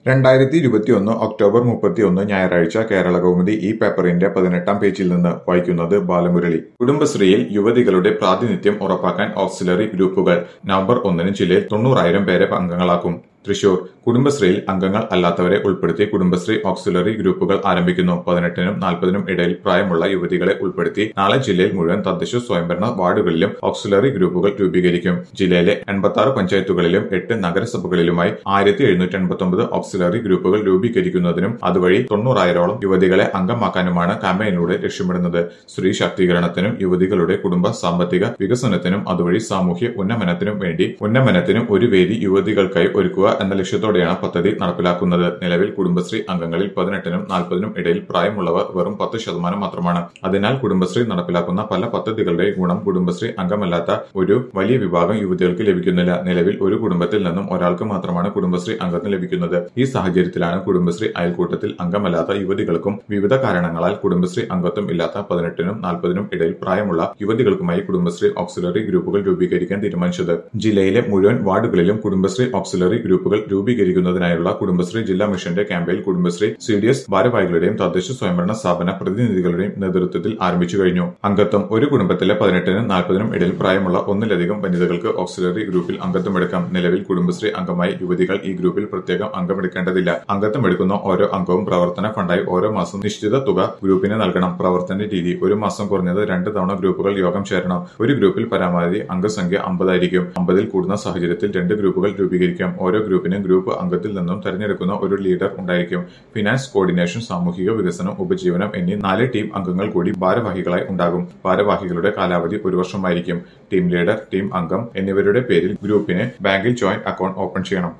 രണ്ടായിരത്തി ഇരുപത്തിയൊന്ന് ഒക്ടോബർ മുപ്പത്തിയൊന്ന് ഞായറാഴ്ച കേരള കൗമുദി ഈ പേപ്പറിന്റെ പതിനെട്ടാം പേജിൽ നിന്ന് വായിക്കുന്നത് ബാലമുരളി കുടുംബശ്രീയിൽ യുവതികളുടെ പ്രാതിനിധ്യം ഉറപ്പാക്കാൻ ഓക്സിലറി ഗ്രൂപ്പുകൾ നവംബർ ഒന്നിന് ജില്ലയിൽ തൊണ്ണൂറായിരം പേരെ അംഗങ്ങളാക്കും തൃശൂർ കുടുംബശ്രീയിൽ അംഗങ്ങൾ അല്ലാത്തവരെ ഉൾപ്പെടുത്തി കുടുംബശ്രീ ഓക്സിലറി ഗ്രൂപ്പുകൾ ആരംഭിക്കുന്നു പതിനെട്ടിനും നാൽപ്പതിനും ഇടയിൽ പ്രായമുള്ള യുവതികളെ ഉൾപ്പെടുത്തി നാളെ ജില്ലയിൽ മുഴുവൻ തദ്ദേശ സ്വയംഭരണ വാർഡുകളിലും ഓക്സിലറി ഗ്രൂപ്പുകൾ രൂപീകരിക്കും ജില്ലയിലെ എൺപത്തി ആറ് പഞ്ചായത്തുകളിലും എട്ട് നഗരസഭകളിലുമായി ആയിരത്തി എഴുന്നൂറ്റി എൺപത്തി ഓക്സിലറി ഗ്രൂപ്പുകൾ രൂപീകരിക്കുന്നതിനും അതുവഴി തൊണ്ണൂറായിരോളം യുവതികളെ അംഗമാക്കാനുമാണ് ക്യാമ്പയിനിലൂടെ ലക്ഷ്യമിടുന്നത് സ്ത്രീ ശാക്തീകരണത്തിനും യുവതികളുടെ കുടുംബ സാമ്പത്തിക വികസനത്തിനും അതുവഴി സാമൂഹ്യ ഉന്നമനത്തിനും വേണ്ടി ഉന്നമനത്തിനും ഒരു വേദി യുവതികൾക്കായി ഒരുക്കുക എന്ന ലക്ഷ്യത്തോടെയാണ് പദ്ധതി നടപ്പിലാക്കുന്നത് നിലവിൽ കുടുംബശ്രീ അംഗങ്ങളിൽ പതിനെട്ടിനും നാൽപ്പതിനും ഇടയിൽ പ്രായമുള്ളവർ വെറും പത്ത് ശതമാനം മാത്രമാണ് അതിനാൽ കുടുംബശ്രീ നടപ്പിലാക്കുന്ന പല പദ്ധതികളുടെ ഗുണം കുടുംബശ്രീ അംഗമല്ലാത്ത ഒരു വലിയ വിഭാഗം യുവതികൾക്ക് ലഭിക്കുന്നില്ല നിലവിൽ ഒരു കുടുംബത്തിൽ നിന്നും ഒരാൾക്ക് മാത്രമാണ് കുടുംബശ്രീ അംഗത്വം ലഭിക്കുന്നത് ഈ സാഹചര്യത്തിലാണ് കുടുംബശ്രീ അയൽക്കൂട്ടത്തിൽ അംഗമല്ലാത്ത യുവതികൾക്കും വിവിധ കാരണങ്ങളാൽ കുടുംബശ്രീ അംഗത്വം ഇല്ലാത്ത പതിനെട്ടിനും നാൽപ്പതിനും ഇടയിൽ പ്രായമുള്ള യുവതികൾക്കുമായി കുടുംബശ്രീ ഓക്സിലറി ഗ്രൂപ്പുകൾ രൂപീകരിക്കാൻ തീരുമാനിച്ചത് ജില്ലയിലെ മുഴുവൻ വാർഡുകളിലും കുടുംബശ്രീ ഓക്സിലറി ഗ്രൂപ്പുകൾ രൂപീകരിക്കുന്നതിനായുള്ള കുടുംബശ്രീ ജില്ലാ മിഷന്റെ campaign Kudumbashree C D S ഭാരവാഹികളുടെയും തദ്ദേശ സ്വയംഭരണ സ്ഥാപന പ്രതിനിധികളുടെയും നേതൃത്വത്തിൽ ആരംഭിച്ചു കഴിഞ്ഞു അംഗത്വം ഒരു കുടുംബത്തിലെ പതിനെട്ടിനും നാൽപ്പതിനും ഇടയിൽ പ്രായമുള്ള ഒന്നിലധികം വനിതകൾക്ക് ഓക്സിലറി ഗ്രൂപ്പിൽ അംഗത്വം എടുക്കാം നിലവിൽ കുടുംബശ്രീ അംഗമായി യുവതികൾ ഈ ഗ്രൂപ്പിൽ പ്രത്യേകം അംഗമെടുക്കേണ്ടതില്ല അംഗത്വം എടുക്കുന്ന ഓരോ അംഗവും പ്രവർത്തന ഫണ്ടായി ഓരോ മാസം നിശ്ചിത തുക ഗ്രൂപ്പിന് നൽകണം പ്രവർത്തന രീതി ഒരു മാസം കുറഞ്ഞത് രണ്ട് തവണ ഗ്രൂപ്പുകൾ യോഗം ചേരണം ഒരു ഗ്രൂപ്പിൽ പരമാവധി അംഗസംഖ്യ അമ്പതായിരിക്കും അമ്പതിൽ കൂടുന്ന സാഹചര്യത്തിൽ രണ്ട് ഗ്രൂപ്പുകൾ രൂപീകരിക്കാം ഓരോ ഗ്രൂപ്പിനും ഗ്രൂപ്പ് അംഗത്തിൽ നിന്നും തെരഞ്ഞെടുക്കുന്ന ഒരു ലീഡർ ഉണ്ടായിരിക്കും ഫിനാൻസ് കോർഡിനേഷൻ സാമൂഹിക വികസനം ഉപജീവനം എന്നീ നാല് ടീം അംഗങ്ങൾ കൂടി ഭാരവാഹികളായി ഉണ്ടാകും ഭാരവാഹികളുടെ കാലാവധി ഒരു വർഷമായിരിക്കും ടീം ലീഡർ ടീം അംഗം എന്നിവരുടെ പേരിൽ ഗ്രൂപ്പിന് ബാങ്കിൽ ജോയിന്റ് അക്കൗണ്ട് ഓപ്പൺ ചെയ്യണം